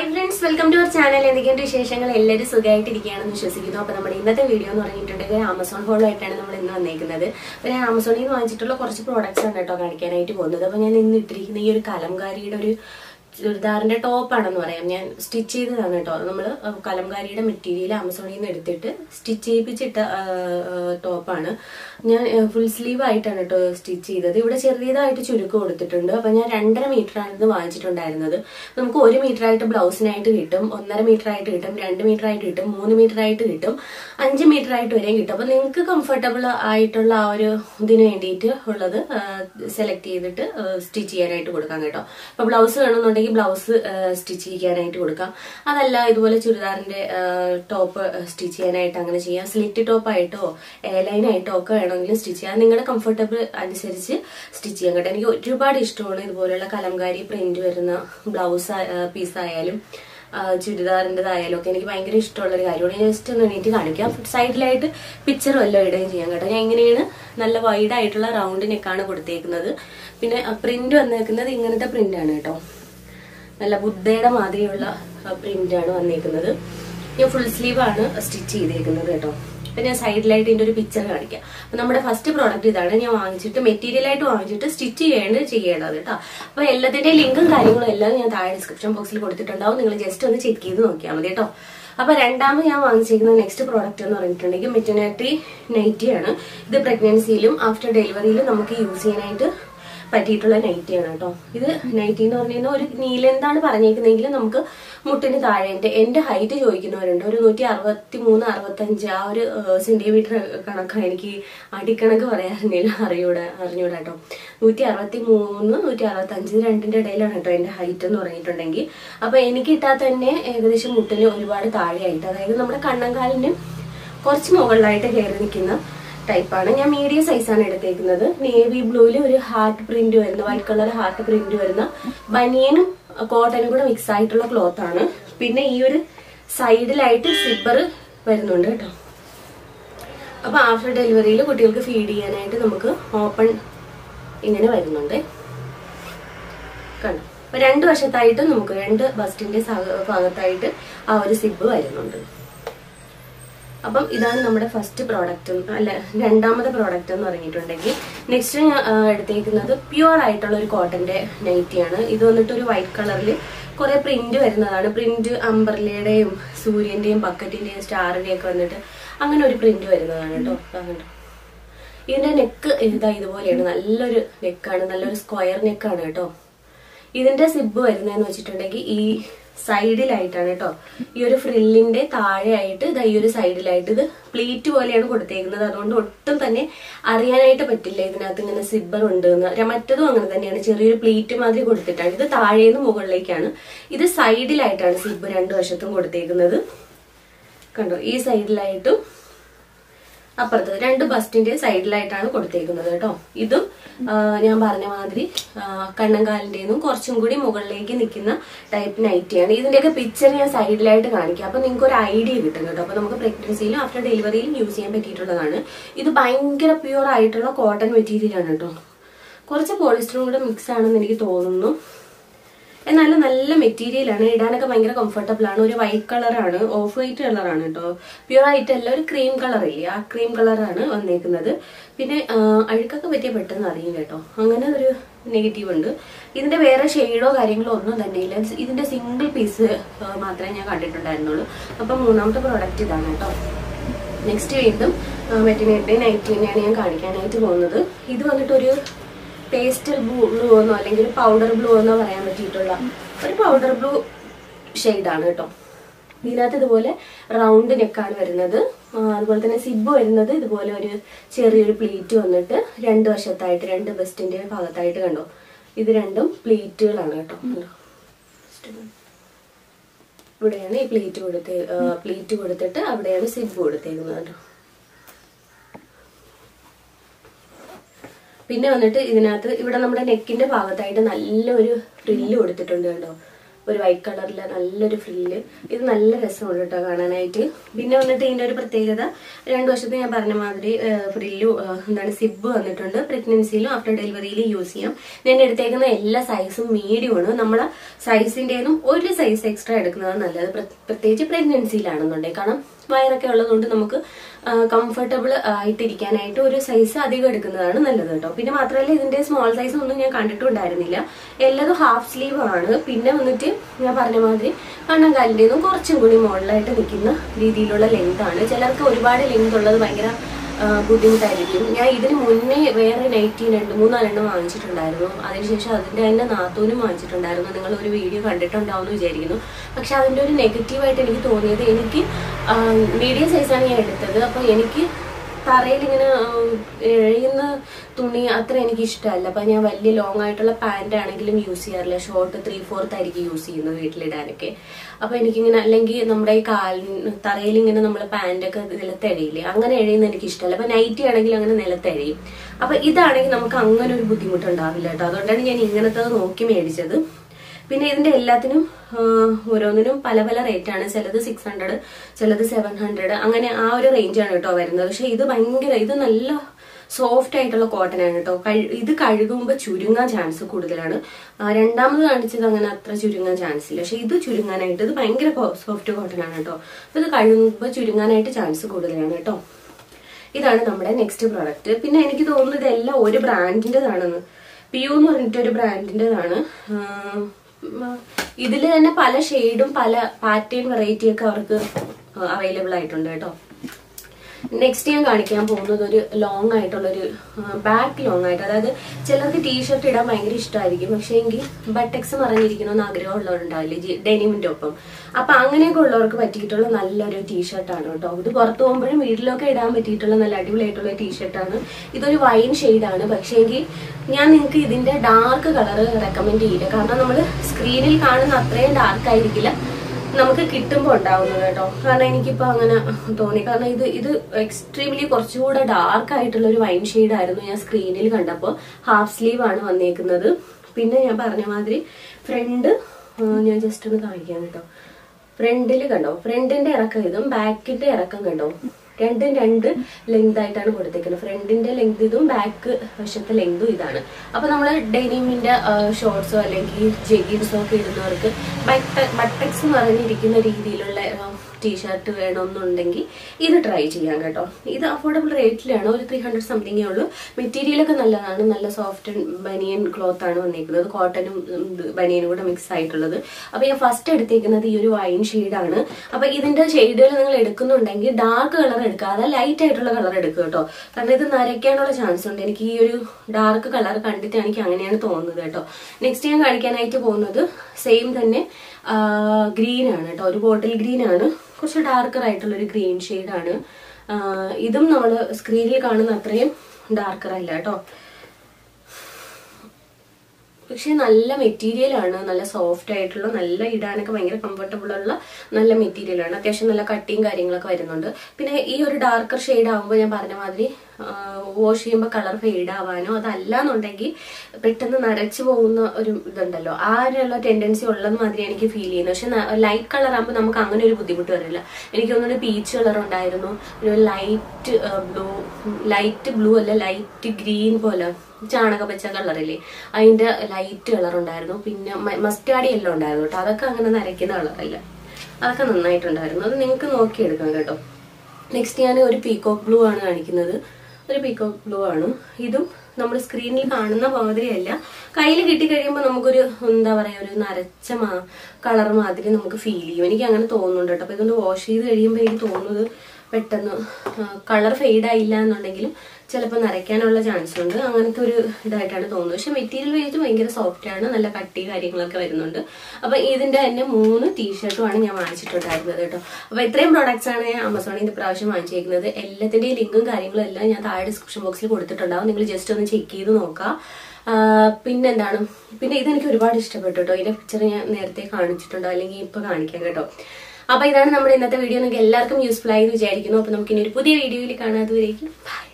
hi friends welcome to our channel എന്തൊക്കെയുണ്ട് വിശേഷങ്ങൾ എല്ലാവരും സുഖമായിട്ടിരിക്കുകയാണെന്ന് വിശ്വസിക്കുന്നു അപ്പോൾ നമ്മുടെ ഇന്നത്തെ വീഡിയോ എന്ന് പറഞ്ഞിട്ടുണ്ടെങ്കിൽ ആമസോൺ ഹോളായിട്ടാണ് നമ്മൾ ഇന്ന് വന്നേക്കുന്നത് അപ്പോൾ ഞാൻ ആമസോണിൽ നിന്ന് വാങ്ങിച്ചിട്ടുള്ള കുറച്ച് പ്രോഡക്റ്റ്സ് ആണ് കേട്ടോ കാണിക്കാനായിട്ട് പോകുന്നത് അപ്പോൾ ഞാൻ ഇന്ന് ഇട്ടിരിക്കുന്ന ഈ ഒരു കലംകാരിയുടെ ഒരു ചുരിദാറിന്റെ ടോപ്പാണെന്ന് പറയാം ഞാൻ സ്റ്റിച്ച് ചെയ്തതാണ് കേട്ടോ നമ്മൾ കലംകാരിയുടെ മെറ്റീരിയൽ ആമസോണിൽ നിന്ന് എടുത്തിട്ട് സ്റ്റിച്ച് ചെയ്യിപ്പിച്ചിട്ട ടോപ്പാണ് ഞാൻ ഫുൾ സ്ലീവ് ആയിട്ടാണ് കേട്ടോ സ്റ്റിച്ച് ചെയ്തത് ഇവിടെ ചെറിയതായിട്ട് ചുരുക്കം കൊടുത്തിട്ടുണ്ട് അപ്പൊ ഞാൻ രണ്ടര മീറ്റർ ആണ് ഇത് വാങ്ങിച്ചിട്ടുണ്ടായിരുന്നത് നമുക്ക് ഒരു മീറ്റർ ആയിട്ട് ബ്ലൗസിനായിട്ട് കിട്ടും ഒന്നര മീറ്റർ ആയിട്ട് കിട്ടും രണ്ട് മീറ്റർ ആയിട്ട് കിട്ടും മൂന്ന് മീറ്റർ ആയിട്ട് കിട്ടും അഞ്ച് മീറ്റർ ആയിട്ട് വരെയും കിട്ടും അപ്പൊ നിങ്ങൾക്ക് കംഫർട്ടബിൾ ആയിട്ടുള്ള ആ ഒരു ഇതിന് വേണ്ടിയിട്ട് ഉള്ളത് സെലക്ട് ചെയ്തിട്ട് സ്റ്റിച്ച് ചെയ്യാനായിട്ട് കൊടുക്കാം കേട്ടോ അപ്പൊ ബ്ലൗസ് വേണമെന്നുണ്ടെങ്കിൽ ബ്ലൗസ് സ്റ്റിച്ച് ചെയ്യാനായിട്ട് കൊടുക്കാം അതല്ല ഇതുപോലെ ചുരിദാറിന്റെ ടോപ്പ് സ്റ്റിച്ച് ചെയ്യാനായിട്ട് അങ്ങനെ ചെയ്യാം സ്ലിറ്റ് ടോപ്പ് ആയിട്ടോ എയർലൈൻ ആയിട്ടോ ഒക്കെ വേണമെങ്കിലും സ്റ്റിച്ച് ചെയ്യാം നിങ്ങളുടെ കംഫർട്ടബിൾ അനുസരിച്ച് സ്റ്റിച്ച് ചെയ്യാൻ കേട്ടോ എനിക്ക് ഒരുപാട് ഇഷ്ടമാണ് ഇതുപോലെയുള്ള കലംകാരി പ്രിന്റ് വരുന്ന ബ്ലൗസ് പീസ് ആയാലും ചുരിദാറിൻ്റെതായാലും ഒക്കെ എനിക്ക് ഭയങ്കര ഇഷ്ടമുള്ള ഒരു കാര്യമാണ് ഞാൻ ജസ്റ്റ് ഒന്ന് എണീറ്റ് കാണിക്കാം സൈഡിലായിട്ട് പിക്ചർ വല്ലതും ഇടുകയും ചെയ്യാം കേട്ടോ ഞാൻ ഇങ്ങനെയാണ് നല്ല വൈഡ് ആയിട്ടുള്ള റൗണ്ട് നെക്കാണ് കൊടുത്തേക്കുന്നത് പിന്നെ പ്രിന്റ് വന്നേക്കുന്നത് ഇങ്ങനത്തെ പ്രിന്റ് ആണ് കേട്ടോ നല്ല ബുദ്ധയുടെ മാതിരിയുള്ള പ്രിന്റ് ആണ് വന്നേക്കുന്നത് ഞാൻ ഫുൾ സ്ലീവ് ആണ് സ്റ്റിച്ച് ചെയ്തേക്കുന്നത് കേട്ടോ അപ്പൊ ഞാൻ സൈഡിലായിട്ട് ഇതിന്റെ ഒരു പിക്ചർ കാണിക്കാം അപ്പൊ നമ്മുടെ ഫസ്റ്റ് പ്രോഡക്റ്റ് ഇതാണ് ഞാൻ വാങ്ങിച്ചിട്ട് മെറ്റീരിയൽ ആയിട്ട് വാങ്ങിച്ചിട്ട് സ്റ്റിച്ച് ചെയ്യേണ്ടത് ചെയ്യേണ്ടത് കേട്ടോ അപ്പൊ എല്ലാത്തിന്റെ ലിങ്കും കാര്യങ്ങളും എല്ലാം ഞാൻ താഴെ ഡിസ്ക്രിപ്ഷൻ ബോക്സിൽ കൊടുത്തിട്ടുണ്ടാവും നിങ്ങൾ ജസ്റ്റ് ഒന്ന് ചെക്ക് ചെയ്ത് നോക്കിയാൽ മതി കേട്ടോ അപ്പൊ രണ്ടാമത് ഞാൻ വാങ്ങിച്ചിരിക്കുന്ന നെക്സ്റ്റ് പ്രോഡക്റ്റ് എന്ന് പറഞ്ഞിട്ടുണ്ടെങ്കിൽ മെറ്റർണിറ്റി നൈറ്റിയാണ് ഇത് പ്രഗ്നൻസിയിലും ആഫ്റ്റർ ഡെലിവറിയിലും നമുക്ക് യൂസ് ചെയ്യാനായിട്ട് പറ്റിയിട്ടുള്ള നൈറ്റിയാണ് കേട്ടോ ഇത് നൈറ്റി എന്ന് പറഞ്ഞു കഴിഞ്ഞാൽ ഒരു നീലെന്താണ് പറഞ്ഞേക്കുന്നതെങ്കിൽ നമുക്ക് മുട്ടിന് താഴെ എൻ്റെ എൻ്റെ ഹൈറ്റ് ചോദിക്കുന്നവരുണ്ട് ഒരു നൂറ്റി അറുപത്തി മൂന്ന് അറുപത്തഞ്ച് ആ ഒരു സെന്റിമീറ്റർ കണക്കാണ് എനിക്ക് അടിക്കണക്ക് പറയാറില്ല അറിയൂടെ അറിഞ്ഞൂടാ കേട്ടോ നൂറ്റി അറുപത്തി മൂന്ന് നൂറ്റി അറുപത്തി അഞ്ച് രണ്ടിന്റെ ഇടയിലാണ് കേട്ടോ എൻ്റെ ഹൈറ്റ് എന്ന് പറഞ്ഞിട്ടുണ്ടെങ്കിൽ അപ്പൊ എനിക്ക് ഇട്ടാൽ തന്നെ ഏകദേശം മുട്ടിന് ഒരുപാട് താഴെയായിട്ട് അതായത് നമ്മുടെ കണ്ണങ്കാലിന് കുറച്ച് മുകളിലായിട്ട് കയറി നിൽക്കുന്ന ടൈപ്പാണ് ഞാൻ മീഡിയം സൈസാണ് എടുത്തേക്കുന്നത് നേവി ബ്ലൂവിൽ ഒരു ഹാർട്ട് പ്രിന്റ് വരുന്ന വൈറ്റ് കളർ ഹാർട്ട് പ്രിന്റ് വരുന്ന ബനിയനും കോട്ടനും കൂടെ മിക്സ് ആയിട്ടുള്ള ക്ലോത്ത് ആണ് പിന്നെ ഈ ഒരു സൈഡിലായിട്ട് സിബർ വരുന്നുണ്ട് കേട്ടോ അപ്പൊ ആഫ്റ്റർ ഡെലിവറിയിൽ കുട്ടികൾക്ക് ഫീഡ് ചെയ്യാനായിട്ട് നമുക്ക് ഓപ്പൺ ഇങ്ങനെ വരുന്നുണ്ട് കണ്ടോ അപ്പൊ രണ്ട് വശത്തായിട്ട് നമുക്ക് രണ്ട് ബസ്റ്റിന്റെ ഭാഗത്തായിട്ട് ആ ഒരു സിബ് വരുന്നുണ്ട് അപ്പം ഇതാണ് നമ്മുടെ ഫസ്റ്റ് പ്രോഡക്റ്റ് അല്ല രണ്ടാമത്തെ പ്രോഡക്റ്റ് എന്ന് പറഞ്ഞിട്ടുണ്ടെങ്കിൽ നെക്സ്റ്റ് ഞാൻ എടുത്തേക്കുന്നത് പ്യുവർ ആയിട്ടുള്ള ഒരു കോട്ടന്റെ നൈറ്റിയാണ് ഇത് വന്നിട്ട് ഒരു വൈറ്റ് കളറിൽ കുറെ പ്രിന്റ് വരുന്നതാണ് പ്രിന്റ് അംബർലയുടെയും സൂര്യന്റെയും ബക്കറ്റിന്റെയും സ്റ്റാറിന്റെയും ഒക്കെ വന്നിട്ട് അങ്ങനെ ഒരു പ്രിന്റ് വരുന്നതാണ് കേട്ടോ കണ്ടോ ഇതിന്റെ നെക്ക് ഇതാ ഇതുപോലെയാണ് നല്ലൊരു നെക്കാണ് നല്ലൊരു സ്ക്വയർ നെക്കാണ് കേട്ടോ ഇതിന്റെ സിബ് വരുന്നതെന്ന് വെച്ചിട്ടുണ്ടെങ്കിൽ ഈ സൈഡിലായിട്ടാണ് കേട്ടോ ഈ ഒരു ഫ്രില്ലിന്റെ താഴെയായിട്ട് ഇതാ ഈ ഒരു സൈഡിലായിട്ട് ഇത് പ്ലീറ്റ് പോലെയാണ് കൊടുത്തേക്കുന്നത് അതുകൊണ്ട് ഒട്ടും തന്നെ അറിയാനായിട്ട് പറ്റില്ല ഇതിനകത്ത് ഇങ്ങനെ സിബ്ബർ ഉണ്ട് എന്ന് മറ്റതും അങ്ങനെ തന്നെയാണ് ചെറിയൊരു പ്ലീറ്റ് മാതിരി കൊടുത്തിട്ടാണ് ഇത് താഴേന്ന് മുകളിലേക്കാണ് ഇത് സൈഡിലായിട്ടാണ് സിബ് രണ്ടു വശത്തും കൊടുത്തേക്കുന്നത് കണ്ടോ ഈ സൈഡിലായിട്ടും അപ്പുറത്ത് രണ്ട് ബസ്റ്റിന്റെ സൈഡിലായിട്ടാണ് കൊടുത്തേക്കുന്നത് കേട്ടോ ഇതും ഞാൻ പറഞ്ഞ മാതിരി കണ്ണങ്കാലിന്റെയും കുറച്ചും കൂടി മുകളിലേക്ക് നിൽക്കുന്ന ടൈപ്പ് നൈറ്റിയാണ് ഇതിന്റെയൊക്കെ പിക്ചർ ഞാൻ സൈഡിലായിട്ട് കാണിക്കാം അപ്പൊ നിങ്ങൾക്ക് ഒരു ഐഡിയ കിട്ടും കേട്ടോ അപ്പൊ നമുക്ക് പ്രഗ്നൻസിയിലും ആഫ്റ്റർ ഡെലിവറിയിലും യൂസ് ചെയ്യാൻ പറ്റിയിട്ടുള്ളതാണ് ഇത് ഭയങ്കര പ്യുവർ ആയിട്ടുള്ള കോട്ടൺ മെറ്റീരിയൽ ആണ് കേട്ടോ കുറച്ച് പോളിസ്റ്ററും കൂടെ മിക്സ് ആണെന്ന് എനിക്ക് തോന്നുന്നു എന്നാലും നല്ല മെറ്റീരിയൽ ആണ് ഇടാനൊക്കെ ഭയങ്കര കംഫർട്ടബിൾ ആണ് ഒരു വൈറ്റ് കളറാണ് ഓഫ് വൈറ്റ് കളറാണ് കേട്ടോ പ്യുവർ ആയിട്ട് അല്ല ഒരു ക്രീം കളർ ഇല്ലേ ആ ക്രീം കളറാണ് വന്നേക്കുന്നത് പിന്നെ അഴുക്കൊക്കെ പറ്റിയ പെട്ടെന്ന് അറിയും കേട്ടോ അങ്ങനെ ഒരു നെഗറ്റീവ് ഉണ്ട് ഇതിന്റെ വേറെ ഷെയ്ഡോ കാര്യങ്ങളോ ഒന്നും തന്നെ ഇല്ല ഇതിന്റെ സിംഗിൾ പീസ് മാത്രമേ ഞാൻ കണ്ടിട്ടുണ്ടായിരുന്നുള്ളൂ അപ്പം മൂന്നാമത്തെ പ്രോഡക്റ്റ് ഇതാണ് കേട്ടോ നെക്സ്റ്റ് വീണ്ടും മെറ്റിനേറ്റ് നൈറ്റ് തന്നെയാണ് ഞാൻ കാണിക്കാനായിട്ട് പോകുന്നത് ഇത് വന്നിട്ടൊരു പേസ്റ്റൽ ബ്ലൂ എന്നോ അല്ലെങ്കിൽ പൗഡർ ബ്ലൂ എന്നോ പറയാൻ പറ്റിയിട്ടുള്ള ഒരു പൗഡർ ബ്ലൂ ഷെയ്ഡാണ് കേട്ടോ ഇതിനകത്ത് ഇതുപോലെ റൗണ്ട് നെക്കാണ് വരുന്നത് അതുപോലെ തന്നെ സിബ് വരുന്നത് ഇതുപോലെ ഒരു ചെറിയൊരു പ്ലീറ്റ് വന്നിട്ട് രണ്ട് വശത്തായിട്ട് രണ്ട് ബെസ്റ്റിന്റെ ഭാഗത്തായിട്ട് കണ്ടോ ഇത് രണ്ടും പ്ലീറ്റുകളാണ് കേട്ടോ ഇവിടെയാണ് ഈ പ്ലീറ്റ് കൊടുത്തേ പ്ലീറ്റ് കൊടുത്തിട്ട് അവിടെയാണ് സിബ് കൊടുത്തേക്കുന്നത് കേട്ടോ പിന്നെ വന്നിട്ട് ഇതിനകത്ത് ഇവിടെ നമ്മുടെ നെക്കിന്റെ ഭാഗത്തായിട്ട് നല്ലൊരു ഫ്രില്ല് കൊടുത്തിട്ടുണ്ട് കേട്ടോ ഒരു വൈറ്റ് കളറിൽ നല്ലൊരു ഫ്രില്ല് ഇത് നല്ല രസമുണ്ട് കേട്ടോ കാണാനായിട്ട് പിന്നെ വന്നിട്ട് ഇതിന്റെ ഒരു പ്രത്യേകത രണ്ടു വർഷത്തെ ഞാൻ പറഞ്ഞ മാതിരി ഫ്രില്ലു എന്താണ് സിബ് വന്നിട്ടുണ്ട് പ്രഗ്നൻസിയിലും ആഫ്റ്റർ ഡെലിവറിയിലും യൂസ് ചെയ്യാം ഞാൻ എടുത്തേക്കുന്ന എല്ലാ സൈസും മീഡിയമാണ് നമ്മളെ സൈസിന്റേതും ഒരു സൈസ് എക്സ്ട്രാ എടുക്കുന്നതാണ് നല്ലത് പ്ര- പ്രത്യേകിച്ച് പ്രഗ്നൻസിയിലാണെന്നുണ്ടെങ്കിൽ കാരണം വയറൊക്കെ ഉള്ളതുകൊണ്ട് നമുക്ക് കംഫർട്ടബിൾ ആയിട്ടിരിക്കാനായിട്ട് ഒരു സൈസ് അധികം എടുക്കുന്നതാണ് നല്ലത് കേട്ടോ പിന്നെ മാത്രമല്ല ഇതിന്റെ സ്മോൾ സൈസ് ഒന്നും ഞാൻ കണ്ടിട്ടുണ്ടായിരുന്നില്ല എല്ലാതും ഹാഫ് സ്ലീവ് ആണ് പിന്നെ വന്നിട്ട് ഞാൻ പറഞ്ഞ മാതിരി കണ്ണങ്കാലിൻ്റെ നിന്നും കുറച്ചും കൂടി മുകളിലായിട്ട് നിൽക്കുന്ന രീതിയിലുള്ള ലെങ്ത് ആണ് ചിലർക്ക് ഒരുപാട് ലെങ്ത് ഉള്ളത് ഭയങ്കര ആ, ബുദ്ധിമുട്ടായിരിക്കും ഞാൻ ഇതിന് മുന്നേ വേറെ നൈറ്റി രണ്ട് മൂന്നാലെണ്ണം വാങ്ങിച്ചിട്ടുണ്ടായിരുന്നു അതിനുശേഷം അതിന്റെ തന്നെ നാത്തൂനും വാങ്ങിച്ചിട്ടുണ്ടായിരുന്നു നിങ്ങൾ ഒരു വീഡിയോ കണ്ടിട്ടുണ്ടാവും എന്ന് വിചാരിക്കുന്നു പക്ഷെ അതിന്റെ ഒരു നെഗറ്റീവായിട്ട് എനിക്ക് തോന്നിയത് എനിക്ക് മീഡിയം സൈസാണ് ഞാൻ എടുത്തത് അപ്പൊ എനിക്ക് തറയിൽ ഇങ്ങനെ എഴുന്ന തുണി അത്ര എനിക്ക് ഇഷ്ടമല്ല അപ്പൊ ഞാൻ വലിയ ലോങ് ആയിട്ടുള്ള പാന്റ് ആണെങ്കിലും യൂസ് ചെയ്യാറില്ല ഷോർട്ട് ത്രീ ഫോർത്ത് ആയിരിക്കും യൂസ് ചെയ്യുന്നത് വീട്ടിലിടാനൊക്കെ അപ്പൊ എനിക്കിങ്ങനെ അല്ലെങ്കിൽ നമ്മുടെ ഈ കാലിന് തറയിൽ ഇങ്ങനെ നമ്മളെ പാന്റൊക്കെ നിലത്തെഴയില്ലേ അങ്ങനെ എഴയുന്ന എനിക്ക് ഇഷ്ടമല്ല അപ്പൊ നൈറ്റി ആണെങ്കിൽ അങ്ങനെ നിലത്തെഴയും അപ്പൊ ഇതാണെങ്കിൽ നമുക്ക് അങ്ങനെ ഒരു ബുദ്ധിമുട്ടുണ്ടാവില്ല കേട്ടോ അതുകൊണ്ടാണ് ഞാൻ ഇങ്ങനത്തെ നോക്കി മേടിച്ചത് പിന്നെ ഇതിന്റെ എല്ലാത്തിനും ആ, ഓരോന്നിനും പല പല റേറ്റ് ആണ് ചിലത് സിക്സ് ഹൺഡ്രഡ് ചിലത് സെവൻ ഹൺഡ്രഡ് അങ്ങനെ ആ ഒരു റേഞ്ച് ആണ് കേട്ടോ വരുന്നത് പക്ഷെ ഇത് ഭയങ്കര ഇത് നല്ല സോഫ്റ്റ് ആയിട്ടുള്ള കോട്ടൺ ആണ് കേട്ടോ കഴി- ഇത് കഴുകുമ്പോൾ ചുരുങ്ങാൻ ചാൻസ് കൂടുതലാണ് ആ, രണ്ടാമത് കാണിച്ചത് അങ്ങനെ അത്ര ചുരുങ്ങാൻ ചാൻസ് ഇല്ല പക്ഷെ ഇത് ചുരുങ്ങാനായിട്ട് ഇത് ഭയങ്കര സോഫ്റ്റ് കോട്ടൺ ആണ് കേട്ടോ അപ്പൊ ഇത് കഴുകുമ്പോൾ ചുരുങ്ങാനായിട്ട് ചാൻസ് കൂടുതലാണ് കേട്ടോ ഇതാണ് നമ്മുടെ നെക്സ്റ്റ് പ്രോഡക്റ്റ് പിന്നെ എനിക്ക് തോന്നുന്നത് ഇതെല്ലാം ഒരു ബ്രാൻഡിൻ്റെതാണെന്ന് പിയു എന്ന് പറഞ്ഞിട്ട് ഒരു ബ്രാൻഡിൻ്റെതാണ് ഇതിൽ തന്നെ പല ഷെയ്ഡും പല പാറ്റേൺ വെറൈറ്റി ഒക്കെ അവർക്ക് അവൈലബിൾ ആയിട്ടുണ്ട് കേട്ടോ നെക്സ്റ്റ് ഞാൻ കാണിക്കാൻ പോകുന്നത് ഒരു ലോങ് ആയിട്ടുള്ള ഒരു ബാക്ക് ലോങ് ആയിട്ട് അതായത് ചിലർക്ക് ടീഷർട്ട് ഇടാൻ ഭയങ്കര ഇഷ്ടമായിരിക്കും പക്ഷേ എങ്കിൽ ബട്ടക്സ് മറിഞ്ഞിരിക്കണമെന്ന് ആഗ്രഹമുള്ളവരുണ്ടാവില്ലേ ഡെനിമിന്റെ ഒപ്പം അപ്പൊ അങ്ങനെയൊക്കെ ഉള്ളവർക്ക് പറ്റിയിട്ടുള്ള നല്ലൊരു ടീഷർട്ടാണ് കേട്ടോ ഇത് പുറത്ത് പോകുമ്പോഴും വീട്ടിലൊക്കെ ഇടാൻ പറ്റിയിട്ടുള്ള നല്ല അടിപൊളിയായിട്ടുള്ള ടീഷർട്ടാണ് ഇതൊരു വൈൻ ഷെയ്ഡാണ് പക്ഷേ എങ്കിൽ ഞാൻ നിങ്ങൾക്ക് ഇതിന്റെ ഡാർക്ക് കളർ റെക്കമെൻഡ് ചെയ്യില്ല കാരണം നമ്മൾ സ്ക്രീനിൽ കാണുന്ന അത്രയും ഡാർക്ക് ആയിരിക്കില്ല നമുക്ക് കിട്ടുമ്പോൾ ഉണ്ടാവുന്നത് കേട്ടോ കാരണം എനിക്കിപ്പോ അങ്ങനെ തോന്നി കാരണം ഇത് ഇത് എക്സ്ട്രീംലി കുറച്ചുകൂടെ ഡാർക്ക് ആയിട്ടുള്ള ഒരു വൈൻ ഷെയ്ഡ് ആയിരുന്നു ഞാൻ സ്ക്രീനിൽ കണ്ടപ്പോൾ ഹാഫ് സ്ലീവ് ആണ് വന്നേക്കുന്നത് പിന്നെ ഞാൻ പറഞ്ഞ മാതിരി ഫ്രണ്ട് ഞാൻ ജസ്റ്റ് ഒന്ന് കാണിക്കാം കേട്ടോ ഫ്രണ്ടിൽ കണ്ടോ ഫ്രണ്ടിന്റെ ഇറക്കം ഇതും ബാക്കിന്റെ ഇറക്കം കണ്ടോ രണ്ടും രണ്ട് ലെങ്ത് ആയിട്ടാണ് കൊടുത്തേക്കുന്നത് ഫ്രണ്ടിന്റെ ലെങ്ത് ഇതും ബാക്ക് വശത്തെ ലെങ്തും ഇതാണ് അപ്പൊ നമ്മൾ ഡെനിമിന്റെ ഷോർട്സോ അല്ലെങ്കിൽ ജെഗിൻസോ ഒക്കെ ഇടുന്നവർക്ക് ബട്ടക്സ് നിറഞ്ഞിരിക്കുന്ന രീതിയിലുള്ള ടീഷർട്ട് വേണമെന്നുണ്ടെങ്കിൽ ഇത് ട്രൈ ചെയ്യാം കേട്ടോ ഇത് അഫോർഡബിൾ റേറ്റിലാണ് ഒരു ത്രീ ഹൺഡ്രഡ് സംതിങ്ങേ ഉള്ളൂ മെറ്റീരിയൽ ഒക്കെ നല്ലതാണ് നല്ല സോഫ്റ്റ് ബനിയൻ ക്ലോത്ത് ആണ് വന്നിരിക്കുന്നത് കോട്ടനും ബനിയനും കൂടെ മിക്സ് ആയിട്ടുള്ളത് അപ്പൊ ഞാൻ ഫസ്റ്റ് എടുത്തേക്കുന്നത് ഈ ഒരു വൈൻ ഷെയ്ഡാണ് അപ്പൊ ഇതിന്റെ ഷെയ്ഡുകൾ നിങ്ങൾ എടുക്കുന്നുണ്ടെങ്കിൽ ഡാർക്ക് കളർ എടുക്കാതെ ലൈറ്റ് ആയിട്ടുള്ള കളർ എടുക്കുക കേട്ടോ കാരണം ഇത് നരയ്ക്കാനുള്ള ചാൻസ് ഉണ്ട് എനിക്ക് ഈ ഒരു ഡാർക്ക് കളർ കണ്ടിട്ട് എനിക്ക് അങ്ങനെയാണ് തോന്നുന്നത് കേട്ടോ നെക്സ്റ്റ് ഞാൻ കാണിക്കാനായിട്ട് പോകുന്നത് സെയിം തന്നെ ഗ്രീൻ ആണ് കേട്ടോ ഒരു ബോട്ടിൽ ഗ്രീൻ ആണ് കുറച്ച് ഡാർക്കർ ആയിട്ടുള്ള ഒരു ഗ്രീൻ ആണ് ഇതും നമ്മൾ സ്ക്രീനിൽ കാണുന്ന അത്രയും ഡാർക്കർ അല്ല കേട്ടോ പക്ഷെ നല്ല മെറ്റീരിയൽ ആണ് നല്ല സോഫ്റ്റ് ആയിട്ടുള്ള നല്ല ഇടാനൊക്കെ ഭയങ്കര കംഫർട്ടബിൾ ഉള്ള നല്ല മെറ്റീരിയൽ ആണ് അത്യാവശ്യം നല്ല കട്ടിയും കാര്യങ്ങളൊക്കെ വരുന്നുണ്ട് പിന്നെ ഈ ഒരു ഡാർക്കർ ഷെയ്ഡ് ആകുമ്പോൾ ഞാൻ പറഞ്ഞ മാതിരി വാഷ് ചെയ്യുമ്പോൾ കളർ ഫെയ്ഡ് ആവാനോ അതല്ല എന്നുണ്ടെങ്കിൽ പെട്ടെന്ന് നരച്ചു പോകുന്ന ഒരു ഇതുണ്ടല്ലോ ആ ഒരു ടെൻഡൻസി ഉള്ളത് മാതിരി എനിക്ക് ഫീൽ ചെയ്യുന്നത് പക്ഷെ ലൈറ്റ് കളർ ആകുമ്പോൾ നമുക്ക് അങ്ങനെ ഒരു ബുദ്ധിമുട്ട് വരില്ല എനിക്ക് തോന്നുന്നു പീച്ച് കളർ ഉണ്ടായിരുന്നു ഒരു ലൈറ്റ് ബ്ലൂ ലൈറ്റ് ബ്ലൂ അല്ല ലൈറ്റ് ഗ്രീൻ പോലെ ചാണക പച്ച കളറില്ലേ അതിന്റെ ലൈറ്റ് കളർ ഉണ്ടായിരുന്നു പിന്നെ മസ്റ്റാർഡ് യെല്ലോ ഉണ്ടായിരുന്നു കേട്ടോ അതൊക്കെ അങ്ങനെ നരയ്ക്കുന്ന കളറല്ല അതൊക്കെ നന്നായിട്ടുണ്ടായിരുന്നു അത് നിങ്ങൾക്ക് നോക്കിയെടുക്കാം കേട്ടോ നെക്സ്റ്റ് ഞാൻ ഒരു പീകോക്ക് ബ്ലൂ ആണ് കാണിക്കുന്നത് ഒരു പീകോക്ക് ബ്ലൂ ആണ് ഇതും നമ്മൾ സ്ക്രീനിൽ കാണുന്ന മാതിരിയല്ല കയ്യിൽ കിട്ടിക്കഴിയുമ്പോൾ നമുക്കൊരു എന്താ പറയാ ഒരു നരച്ച മാ കളർ മാതിരി നമുക്ക് ഫീൽ ചെയ്യും എനിക്ക് അങ്ങനെ തോന്നുന്നുണ്ട് കേട്ടോ അപ്പൊ ഇതൊന്ന് വാഷ് ചെയ്ത് കഴിയുമ്പോൾ എനിക്ക് തോന്നുന്നത് പെട്ടെന്ന് കളർ ഫെയ്ഡ് ആയില്ല എന്നുണ്ടെങ്കിലും ചിലപ്പോൾ നരയ്ക്കാനുള്ള ചാൻസ് ഉണ്ട് അങ്ങനത്തെ ഒരു ഇതായിട്ടാണ് തോന്നുന്നത് പക്ഷെ മെറ്റീരിയൽ വെച്ചിട്ട് ഭയങ്കര സോഫ്റ്റ് ആണ് നല്ല കട്ടി കാര്യങ്ങളൊക്കെ വരുന്നുണ്ട് അപ്പൊ ഇതിന്റെ തന്നെ മൂന്ന് ടീഷർട്ടുമാണ് ഞാൻ വാങ്ങിച്ചിട്ടുണ്ടായിരുന്നത് കേട്ടോ അപ്പൊ ഇത്രയും പ്രോഡക്ട്സ് ആണ് ഞാൻ ആമസോണിൽ നിന്ന് പ്രാവശ്യം വാങ്ങിച്ചിരിക്കുന്നത് എല്ലാത്തിന്റെയും ലിങ്കും കാര്യങ്ങളും എല്ലാം ഞാൻ താഴെ ഡിസ്ക്രിപ്ഷൻ ബോക്സിൽ കൊടുത്തിട്ടുണ്ടാവും നിങ്ങൾ ജസ്റ്റ് ഒന്ന് ചെക്ക് ചെയ്ത് നോക്കാം പിന്നെന്താണ് പിന്നെ ഇതെനിക്ക് ഒരുപാട് ഇഷ്ടപ്പെട്ടു കേട്ടോ ഇതിന്റെ പിക്ചർ ഞാൻ നേരത്തെ കാണിച്ചിട്ടുണ്ടോ അല്ലെങ്കിൽ ഇപ്പൊ കാണിക്കാം കേട്ടോ അപ്പൊ ഇതാണ് നമ്മുടെ ഇന്നത്തെ വീഡിയോ നിങ്ങൾക്ക് എല്ലാവർക്കും യൂസ്ഫുൾ ആയി എന്ന് വിചാരിക്കുന്നു അപ്പൊ നമുക്ക് ഇനി ഒരു പുതിയ വീഡിയോയിൽ കാണാതെ ബൈ